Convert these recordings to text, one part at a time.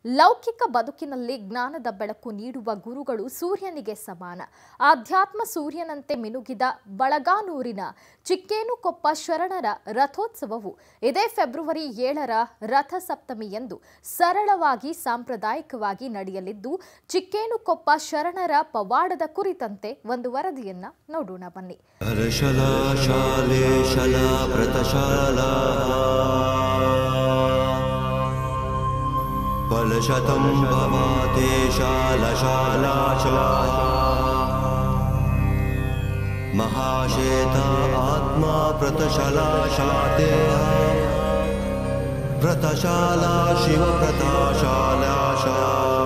ಲೌಕಿಕ ಬದುಕಿನಲ್ಲಿ ಜ್ಞಾನದ ಬೆಳಕು ನೀಡುವ ಗುರುಗಳು ಸೂರ್ಯನಿಗೆ ಸಮಾನ ಆಧ್ಯಾತ್ಮ ಸೂರ್ಯನಂತೆ ಮಿನುಗಿದ ಬಳಗಾನೂರಿನ ಚಿಕ್ಕೇನುಕೊಪ್ಪ ಶರಣರ ರಥೋತ್ಸವವು ಇದೇ ಫೆಬ್ರವರಿ ಏಳರ ರಥ ಸಪ್ತಮಿಯಂದು ಸರಳವಾಗಿ ಸಾಂಪ್ರದಾಯಿಕವಾಗಿ ನಡೆಯಲಿದ್ದು ಚಿಕ್ಕೇನುಕೊಪ್ಪ ಶರಣರ ಪವಾಡದ ಕುರಿತಂತೆ ಒಂದು ವರದಿಯನ್ನ ನೋಡೋಣ ಬನ್ನಿ हर्षला शाले शला व्रतशाला फलशतं भवाते शालशाला महाशेता आत्मा व्रतशला शातेहा व्रतशाला शिवव्रतशाला शा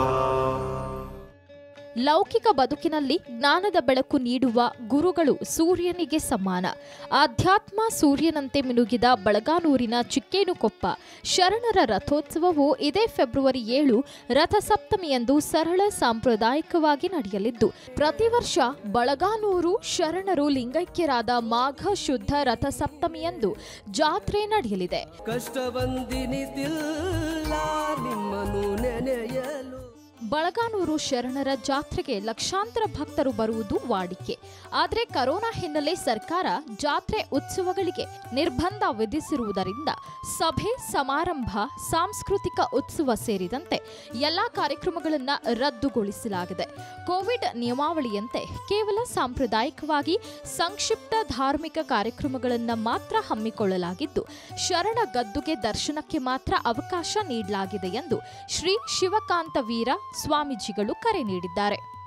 ಲೌಕಿಕ ಬದುಕಿನಲ್ಲಿ ಜ್ಞಾನದ ಬೆಳಕು ನೀಡುವ ಗುರುಗಳು ಸೂರ್ಯನಿಗೆ ಸಮಾನ ಆಧ್ಯಾತ್ಮ ಸೂರ್ಯನಂತೆ ಮಿನುಗಿದ ಬಳಗಾನೂರಿನ ಚಿಕ್ಕೇನುಕೊಪ್ಪ ಶರಣರ ರಥೋತ್ಸವವು ಇದೇ ಫೆಬ್ರವರಿ ಏಳು ರಥಸಪ್ತಮಿಯಂದು ಸರಳ ಸಾಂಪ್ರದಾಯಿಕವಾಗಿ ನಡೆಯಲಿದ್ದು ಪ್ರತಿ ವರ್ಷ ಬಳಗಾನೂರು ಶರಣರು ಲಿಂಗೈಕ್ಯರಾದ ಮಾಘ ಶುದ್ಧ ರಥಸಪ್ತಮಿಯಂದು ಜಾತ್ರೆ ನಡೆಯಲಿದೆ ಕಷ್ಟ ಬಂದಿನಿತಿಲ್ಲ ನಿಮ್ಮನು ನೆನೆಯಲು ಬಳಗಾನೂರು ಶರಣರ ಜಾತ್ರೆಗೆ ಲಕ್ಷಾಂತರ ಭಕ್ತರು ಬರುವುದು ವಾಡಿಕೆ ಆದರೆ ಕರೋನಾ ಹಿನ್ನೆಲೆ ಸರ್ಕಾರ ಜಾತ್ರೆ ಉತ್ಸವಗಳಿಗೆ ನಿರ್ಬಂಧ ವಿಧಿಸಿರುವುದರಿಂದ ಸಭೆ ಸಮಾರಂಭ ಸಾಂಸ್ಕೃತಿಕ ಉತ್ಸವ ಸೇರಿದಂತೆ ಎಲ್ಲಾ ಕಾರ್ಯಕ್ರಮಗಳನ್ನು ರದ್ದುಗೊಳಿಸಲಾಗಿದೆ ಕೋವಿಡ್ ನಿಯಮಾವಳಿಯಂತೆ ಕೇವಲ ಸಾಂಪ್ರದಾಯಿಕವಾಗಿ ಸಂಕ್ಷಿಪ್ತ ಧಾರ್ಮಿಕ ಕಾರ್ಯಕ್ರಮಗಳನ್ನು ಮಾತ್ರ ಹಮ್ಮಿಕೊಳ್ಳಲಾಗಿದ್ದು ಶರಣ ಗದ್ದುಗೆ ದರ್ಶನಕ್ಕೆ ಮಾತ್ರ ಅವಕಾಶ ನೀಡಲಾಗಿದೆ ಎಂದು ಶ್ರೀ ಶಿವಕಾಂತ ವೀರ ಸ್ವಾಮೀಜಿಗಳು ಕರೆ ನೀಡಿದ್ದಾರೆ